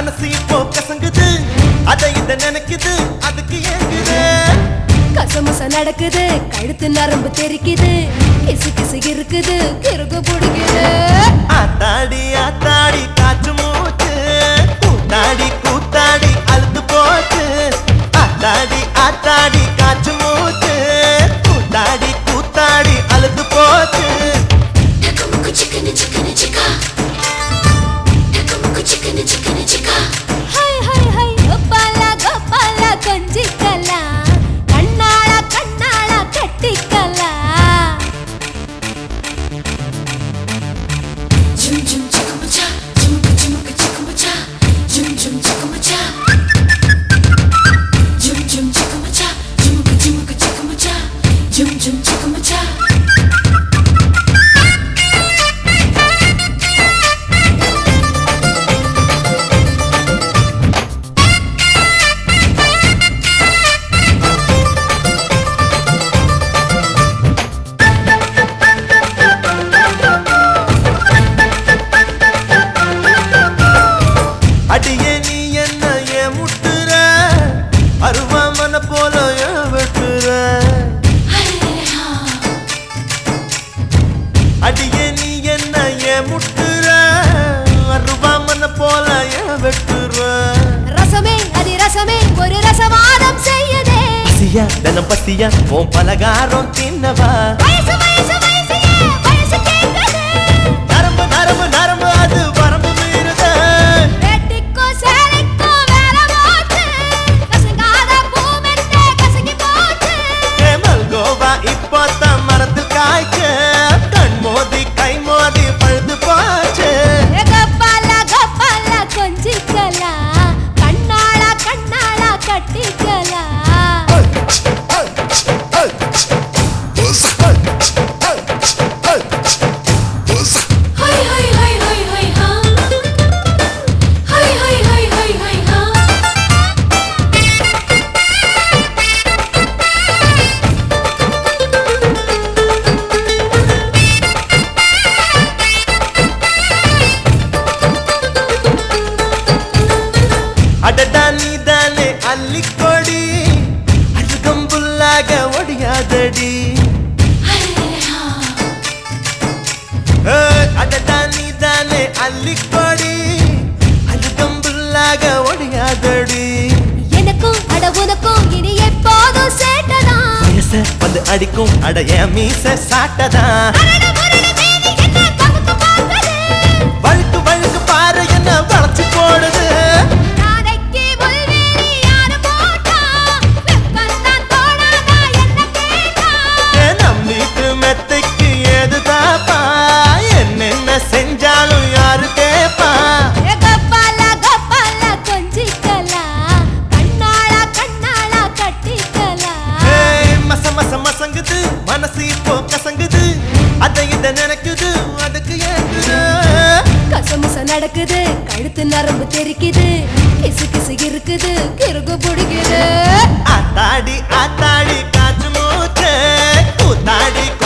மனசு இப்போ கசங்குது அதை இத நினைக்குது அதுக்கு ஏங்குது கசமுச நடக்குது கழுத்து நரம்பு தெரிக்குது கிசு கிசு இருக்குது கிறுக்கு பிடிக்குது ஆத்தாடி ஆத்தாடி காற்று மூச்சு கூத்தாடி கூத்தாடி அழுது போச்சு ஆத்தாடி ஆத்தாடி காற்று மூச்சு கூத்தாடி கூத்தாடி அழுது போச்சு Takamuku chicken chicken chicka. Takamuku chicken chicken chicka. ஹை ஹை ஹை கோபால கோபால கொஞ்சிக்கலா கண்ணாள கண்ணாள கட்டிக்கலா Jum jum chakamucha. Jumuka jumuka chakamucha. Jum jum chakamucha. Jum jum chakamucha. Jumuka jumuka chakamucha. Jum jum chakamucha. அடியே நீ என்ன ஏன் முட்டுற அருவாமன போல ஏன் வெட்டுற அடியே நீ என்ன ஏன் முட்டுற அருவாமன போல ஏன் வெட்டுற ரசமே அதி ரசமே ஒரு ரசவாதம் செய்யுதே பசியா தினம் பசியா உன் பலகாரம் தின்னவா வயசு வயசு வயசு ஏன் வயசு கேட்குது நரம்பு நரம்பு நரம்பு அது வரம்பு மீறுத வேட்டிக்கோ சேலைக்கோ வேற போச்சு கசங்காத பூமெத்தே கசங்கி போச்சு மல்கோவா இப்போ தான் மரத்தில் காய்க்க கண் மோதி கை மோதி பழுது போச்சு ஏ கோபால கோபால கொஞ்சிக்கலா கண்ணாள கண்ணாள கட்டிக்கலா Hi hi hi hi hi ha. Hi hi hi hi hi ha. அடடா நீதானே அள்ளிக்கொடி அழுகம்புல்லாக ஒடியாதடி ஏய், அடடா நீதானே அள்ளிக்கொடி அழுகம்புல்லாக ஒடியாதடி எனக்கும் அட உனக்கும் இனி எப்போதும் சேட்டதான் வயச வந்து அடிக்கும் அட என் மீச சாட்டதான் அரட முரட மேனி என்ன கவுத்து போகுது வழுக்கு வழுக்கு பாரு என்ன வளைச்சு போடுது நாளைக்கு முள்வேலி யாரு போட்டா வெப்பந்தான் தோணாதா என்ன கேட்டா என் நம்பிட்டு மெத்தைக்கு ஏதுதாப்பா என்னென்ன செஞ்சாலும் யாரு கேப்பா ஏ கோபால கோபால கொஞ்சிக்கலா கண்ணாள கண்ணாள கட்டிக்கலா ஏய், மச மச மசங்குது மனசு இப்போ கசங்குது அதை இத நினைக்குது அதுக்கு ஏங்குது கசமுச நடக்குது கழுத்து நரம்பு தெரிக்குது கிசு கிசு இருக்குது கிறுக்கு பிடிக்குது ஆத்தாடி ஆத்தாடி காற்று மூச்சு கூத்தாடி